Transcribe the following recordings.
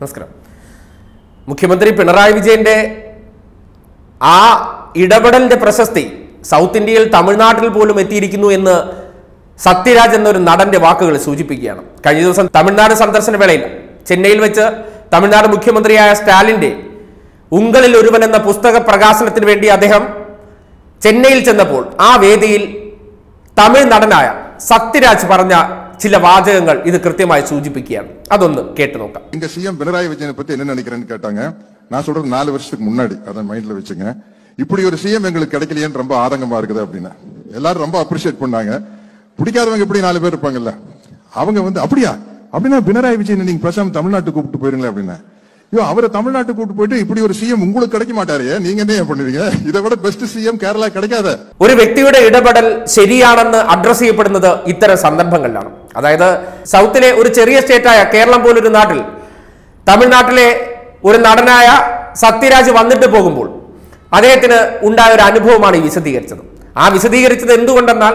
നമസ്കാരം മുഖ്യമന്ത്രി പിണറായി വിജയന്റെ ആ ഇടപെടലിന്റെ പ്രശസ്തി സൗത്ത് ഇന്ത്യയിൽ തമിഴ്നാട്ടിൽ പോലും എത്തിയിരിക്കുന്നു എന്ന് സത്യരാജ് എന്നൊരു നടന്റെ വാക്കുകൾ സൂചിപ്പിക്കുകയാണ് കഴിഞ്ഞ ദിവസം തമിഴ്നാട് സന്ദർശന വേളയിൽ ചെന്നൈയിൽ വെച്ച് തമിഴ്നാട് മുഖ്യമന്ത്രിയായ സ്റ്റാലിന്റെ ഉങ്കളിൽ ഒരുവൻ എന്ന പുസ്തക പ്രകാശനത്തിന് വേണ്ടി അദ്ദേഹം ചെന്നൈയിൽ ചെന്നപ്പോൾ ആ വേദിയിൽ തമിഴ് നടനായ സത്യരാജ് പറഞ്ഞ ചില വാചകങ്ങൾ ഇത് കൃത്യമായി സൂചിപ്പിക്കുകയാണ് അതൊന്ന് കേട്ടു നോക്കാം இங்க சிஎம் பினராயி விஜயனை பத்தி என்ன நினைக்கிறேன்னு கேட்டாங்க நான் சொல்றது நாலு வருஷத்துக்கு முன்னாடி அதை மைண்ட்ல வச்சுங்க இப்படி ஒரு சிஎம் எங்களுக்கு கிடைக்கலையேன்னு ரொம்ப ஆதங்கமா இருக்குது அப்படின்னு எல்லாரும் ரொம்ப அப்ரிஷியேட் பண்ணாங்க பிடிக்காதவங்க இப்படி நாலு பேர் இருப்பாங்கல்ல அவங்க வந்து அப்படியா அப்படின்னா பினராயி விஜயனை நீங்க பேசாம தமிழ்நாட்டுக்கு கூப்பிட்டு போயிருங்களேன் அப்படின்னா ஐயோ அவரை தமிழ்நாட்டுக்கு கூப்பிட்டு போயிட்டு இப்படி ஒரு சிஎம் உங்களுக்கு கிடைக்க மாட்டாரு நீங்க என்ன ஏன் பண்ணுவீங்க இதை விட பெஸ்ட் சிஎம் கேரளா கிடைக்காத ഒരു വ്യക്തിയുടെ ഇടപെടൽ ശരിയാണെന്ന് അഡ്രസ് ചെയ്യപ്പെടുന്നത് ഇത്തരം സന്ദർഭങ്ങളിലാണ് അതായത് സൗത്തിലെ ഒരു ചെറിയ സ്റ്റേറ്റായ കേരളം പോലൊരു നാട്ടിൽ തമിഴ്നാട്ടിലെ ഒരു നടനായ സത്യരാജ് വന്നിട്ട് പോകുമ്പോൾ അദ്ദേഹത്തിന് ഉണ്ടായ ഒരു അനുഭവമാണ് ഈ വിശദീകരിച്ചത് ആ വിശദീകരിച്ചത് എന്തുകൊണ്ടെന്നാൽ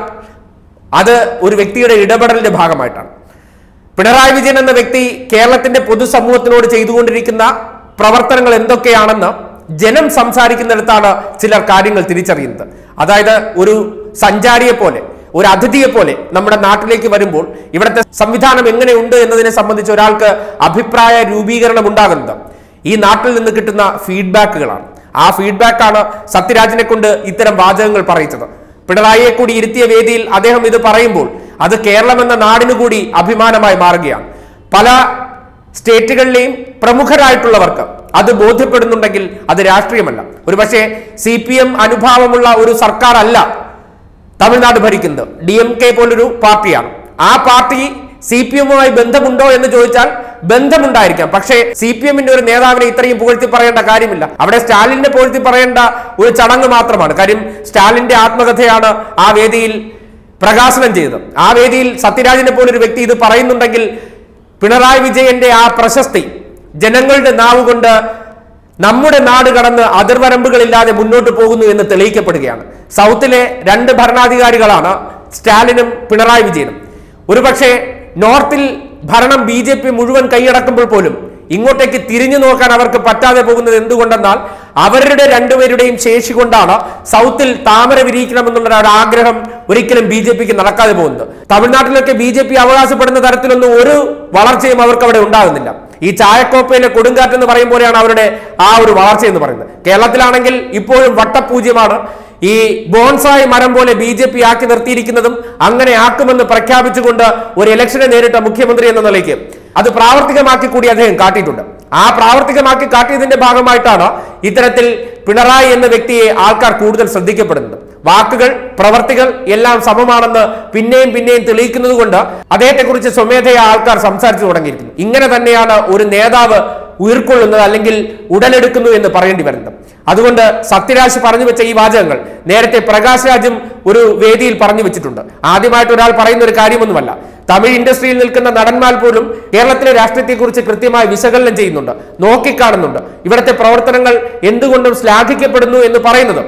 അത് ഒരു വ്യക്തിയുടെ ഇടപെടലിന്റെ ഭാഗമായിട്ടാണ് പിണറായി വിജയൻ എന്ന വ്യക്തി കേരളത്തിന്റെ പൊതുസമൂഹത്തിനോട് ചെയ്തുകൊണ്ടിരിക്കുന്ന പ്രവർത്തനങ്ങൾ എന്തൊക്കെയാണെന്ന് ജനം സംസാരിക്കുന്നിടത്താണ് ചിലർ കാര്യങ്ങൾ തിരിച്ചറിയുന്നത് അതായത് ഒരു സഞ്ചാരിയെ പോലെ ഒരു അതിഥിയെ പോലെ നമ്മുടെ നാട്ടിലേക്ക് വരുമ്പോൾ ഇവിടുത്തെ സംവിധാനം എങ്ങനെയുണ്ട് എന്നതിനെ സംബന്ധിച്ച് ഒരാൾക്ക് അഭിപ്രായ രൂപീകരണം ഉണ്ടാകുന്നത് ഈ നാട്ടിൽ നിന്ന് കിട്ടുന്ന ഫീഡ്ബാക്കുകളാണ് ആ ഫീഡ്ബാക്കാണ് സത്യരാജിനെ കൊണ്ട് ഇത്തരം വാചകങ്ങൾ പറയിച്ചത് പിണറായിയെ കൂടി ഇരുത്തിയ വേദിയിൽ അദ്ദേഹം ഇത് പറയുമ്പോൾ അത് കേരളം എന്ന നാടിനു കൂടി അഭിമാനമായി മാറുകയാണ് പല സ്റ്റേറ്റുകളിലെയും പ്രമുഖരായിട്ടുള്ളവർക്ക് അത് ബോധ്യപ്പെടുന്നുണ്ടെങ്കിൽ അത് രാഷ്ട്രീയമല്ല ഒരുപക്ഷെ സി പി എം അനുഭാവമുള്ള ഒരു സർക്കാർ അല്ല തമിഴ്നാട് ഭരിക്കുന്നത് ഡി എം കെ പോലൊരു പാർട്ടിയാണ് ആ പാർട്ടി സി പി എമ്മുമായി ബന്ധമുണ്ടോ എന്ന് ചോദിച്ചാൽ ബന്ധമുണ്ടായിരിക്കാം പക്ഷേ സി പി എമ്മിന്റെ ഒരു നേതാവിനെ ഇത്രയും പുകഴ്ത്തി പറയേണ്ട കാര്യമില്ല അവിടെ സ്റ്റാലിനെ പുകഴ്ത്തി പറയേണ്ട ഒരു ചടങ്ങ് മാത്രമാണ് കാര്യം സ്റ്റാലിന്റെ ആത്മകഥയാണ് ആ വേദിയിൽ പ്രകാശനം ചെയ്തത് ആ വേദിയിൽ സത്യരാജിനെ പോലൊരു വ്യക്തി ഇത് പറയുന്നുണ്ടെങ്കിൽ പിണറായി വിജയന്റെ ആ പ്രശസ്തി ജനങ്ങളുടെ നാവ് കൊണ്ട് നമ്മുടെ നാട് കടന്ന് അതിർവരമ്പുകളില്ലാതെ മുന്നോട്ട് പോകുന്നു എന്ന് തെളിയിക്കപ്പെടുകയാണ് സൗത്തിലെ രണ്ട് ഭരണാധികാരികളാണ് സ്റ്റാലിനും പിണറായി വിജയനും ഒരുപക്ഷെ നോർത്തിൽ ഭരണം ബി ജെ പി മുഴുവൻ കൈയടക്കുമ്പോൾ പോലും ഇങ്ങോട്ടേക്ക് തിരിഞ്ഞു നോക്കാൻ അവർക്ക് പറ്റാതെ പോകുന്നത് എന്തുകൊണ്ടെന്നാൽ അവരുടെ രണ്ടുപേരുടെയും ശേഷി കൊണ്ടാണ് സൗത്തിൽ താമര വിരിയിക്കണമെന്നുള്ള ഒരു ആഗ്രഹം ഒരിക്കലും ബി ജെ പിക്ക് നടക്കാതെ പോകുന്നത് തമിഴ്നാട്ടിലൊക്കെ ബി ജെ പി അവകാശപ്പെടുന്ന തരത്തിലൊന്നും ഒരു വളർച്ചയും അവർക്ക് അവിടെ ഉണ്ടാകുന്നില്ല ഈ ചായക്കോപ്പയിലെ കൊടുങ്കാറ്റ് എന്ന് പറയും പോലെയാണ് അവരുടെ ആ ഒരു വളർച്ച എന്ന് പറയുന്നത് കേരളത്തിലാണെങ്കിൽ ഇപ്പോഴും വട്ടപൂജ്യമാണ് ഈ ബോൺസായി മരം പോലെ ബി ജെ പി ആക്കി നിർത്തിയിരിക്കുന്നതും അങ്ങനെ ആക്കുമെന്ന് പ്രഖ്യാപിച്ചുകൊണ്ട് ഒരു ഇലക്ഷനെ നേരിട്ട മുഖ്യമന്ത്രി എന്ന നിലയ്ക്ക് അത് പ്രാവർത്തികമാക്കി കൂടി അദ്ദേഹം കാട്ടിയിട്ടുണ്ട് ആ പ്രാവർത്തികമാക്കി കാട്ടിയതിന്റെ ഭാഗമായിട്ടാണ് ഇത്തരത്തിൽ പിണറായി എന്ന വ്യക്തിയെ ആൾക്കാർ കൂടുതൽ ശ്രദ്ധിക്കപ്പെടുന്നത് വാക്കുകൾ പ്രവർത്തികൾ എല്ലാം സമമാണെന്ന് പിന്നെയും പിന്നെയും തെളിയിക്കുന്നത് കൊണ്ട് അദ്ദേഹത്തെക്കുറിച്ച് സ്വമേധയാ ആൾക്കാർ സംസാരിച്ചു തുടങ്ങിയിരിക്കുന്നു ഇങ്ങനെ തന്നെയാണ് ഒരു നേതാവ് ഉയർക്കൊള്ളുന്നത് അല്ലെങ്കിൽ ഉടലെടുക്കുന്നു എന്ന് പറയേണ്ടി വരുന്നത് അതുകൊണ്ട് സത്യരാജ് പറഞ്ഞു വെച്ച ഈ വാചകങ്ങൾ നേരത്തെ പ്രകാശ് രാജും ഒരു വേദിയിൽ പറഞ്ഞു വെച്ചിട്ടുണ്ട് ആദ്യമായിട്ട് ഒരാൾ പറയുന്ന ഒരു കാര്യമൊന്നുമല്ല തമിഴ് ഇൻഡസ്ട്രിയിൽ നിൽക്കുന്ന നടന്മാർ പോലും കേരളത്തിലെ രാഷ്ട്രീയത്തെക്കുറിച്ച് കൃത്യമായി വിശകലനം ചെയ്യുന്നുണ്ട് നോക്കിക്കാണുന്നുണ്ട് ഇവിടുത്തെ പ്രവർത്തനങ്ങൾ എന്തുകൊണ്ടും ശ്ലാഘിക്കപ്പെടുന്നു എന്ന് പറയുന്നത്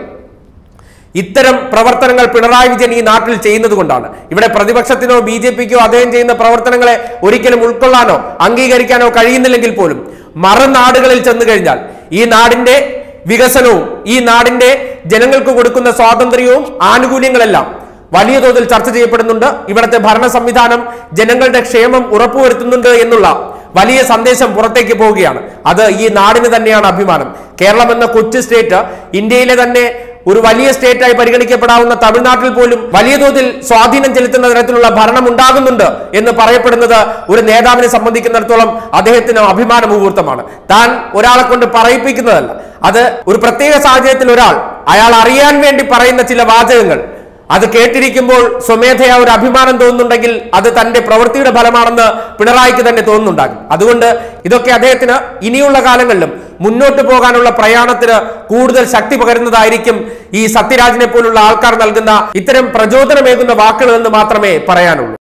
ഇത്തരം പ്രവർത്തനങ്ങൾ പിണറായി വിജയൻ ഈ നാട്ടിൽ ചെയ്യുന്നത് കൊണ്ടാണ് ഇവിടെ പ്രതിപക്ഷത്തിനോ ബി ജെ പിക്കോ അദ്ദേഹം ചെയ്യുന്ന പ്രവർത്തനങ്ങളെ ഒരിക്കലും ഉൾക്കൊള്ളാനോ അംഗീകരിക്കാനോ കഴിയുന്നില്ലെങ്കിൽ പോലും മറുനാടുകളിൽ ചെന്നു കഴിഞ്ഞാൽ ഈ നാടിന്റെ വികസനവും ഈ നാടിന്റെ ജനങ്ങൾക്ക് കൊടുക്കുന്ന സ്വാതന്ത്ര്യവും ആനുകൂല്യങ്ങളെല്ലാം വലിയ തോതിൽ ചർച്ച ചെയ്യപ്പെടുന്നുണ്ട് ഇവിടുത്തെ ഭരണ സംവിധാനം ജനങ്ങളുടെ ക്ഷേമം ഉറപ്പുവരുത്തുന്നുണ്ട് എന്നുള്ള വലിയ സന്ദേശം പുറത്തേക്ക് പോവുകയാണ് അത് ഈ നാടിന് തന്നെയാണ് അഭിമാനം കേരളം എന്ന കൊച്ചു സ്റ്റേറ്റ് ഇന്ത്യയിലെ തന്നെ ഒരു വലിയ സ്റ്റേറ്റായി പരിഗണിക്കപ്പെടാവുന്ന തമിഴ്നാട്ടിൽ പോലും വലിയ തോതിൽ സ്വാധീനം ചെലുത്തുന്ന തരത്തിലുള്ള ഭരണം ഉണ്ടാകുന്നുണ്ട് എന്ന് പറയപ്പെടുന്നത് ഒരു നേതാവിനെ സംബന്ധിക്കുന്നിടത്തോളം അദ്ദേഹത്തിന് അഭിമാന മുഹൂർത്തമാണ് താൻ ഒരാളെ കൊണ്ട് പറയിപ്പിക്കുന്നതല്ല അത് ഒരു പ്രത്യേക സാഹചര്യത്തിൽ ഒരാൾ അയാൾ അറിയാൻ വേണ്ടി പറയുന്ന ചില വാചകങ്ങൾ അത് കേട്ടിരിക്കുമ്പോൾ സ്വമേധയാ ഒരു അഭിമാനം തോന്നുന്നുണ്ടെങ്കിൽ അത് തന്റെ പ്രവൃത്തിയുടെ ഫലമാണെന്ന് പിണറായിക്ക് തന്നെ തോന്നുന്നുണ്ടാകും അതുകൊണ്ട് ഇതൊക്കെ അദ്ദേഹത്തിന് ഇനിയുള്ള കാലങ്ങളിലും മുന്നോട്ട് പോകാനുള്ള പ്രയാണത്തിന് കൂടുതൽ ശക്തി പകരുന്നതായിരിക്കും ഈ സത്യരാജിനെ പോലുള്ള ആൾക്കാർ നൽകുന്ന ഇത്തരം പ്രചോദനമേകുന്ന വാക്കുകൾ എന്ന് മാത്രമേ പറയാനുള്ളൂ